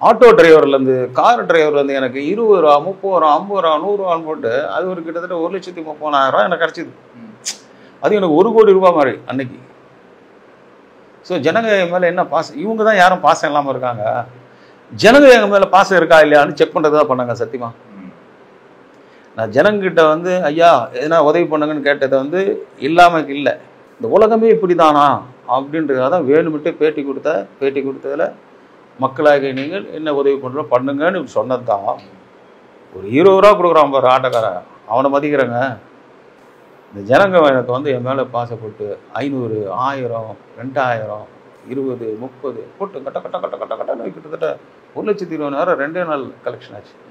auto டிரைவர்லேருந்து car டிரைவர்லேருந்து எனக்கு இருபது ரூபா முப்பது ரூபா ஐம்பது ரூபா நூறுரூவான்னு போட்டு அது ஒரு கிட்டத்தட்ட ஒரு லட்சத்தி முப்பதாயிரம் ரூபா எனக்கு கிடச்சிது அது எனக்கு ஒரு கோடி ரூபாய் மாதிரி அன்னைக்கு ஸோ ஜனங்க என் மேலே என்ன பாசம் இவங்க தான் யாரும் பாசம் இல்லாமல் இருக்காங்க ஜனங்க எங்கள் மேலே பாசம் இருக்கா இல்லையான்னு செக் பண்ணுறது தான் பண்ணாங்க சத்தியமா நான் ஜனங்கிட்ட வந்து ஐயா எதனா உதவி பண்ணுங்கன்னு கேட்டதை வந்து இல்லாமல் இல்லை இந்த உலகமே இப்படி தானா அப்படின்றத தான் வேணுமிட்டு பேட்டி கொடுத்த பேட்டி கொடுத்ததில் மக்களாகிய நீங்கள் என்ன உதவி பண்ணுறோம் பண்ணுங்கன்னு சொன்னது தான் ஒரு இருபது ரூபா கொடுக்குறான் பாரு ஆட்டோக்காரன் அவனை மதிக்கிறேங்க இந்த ஜனங்க எனக்கு வந்து என் மேலே பாசப்பட்டு ஐநூறு ஆயிரம் ரெண்டாயிரம் இருபது முப்பது போட்டு கட்ட கட்ட கட்ட கட்ட கட்டன்னு கிட்டத்தட்ட ஒரு லட்சத்தி இருபதாயிரம் ரெண்டே நாள் கலெக்ஷன் ஆச்சு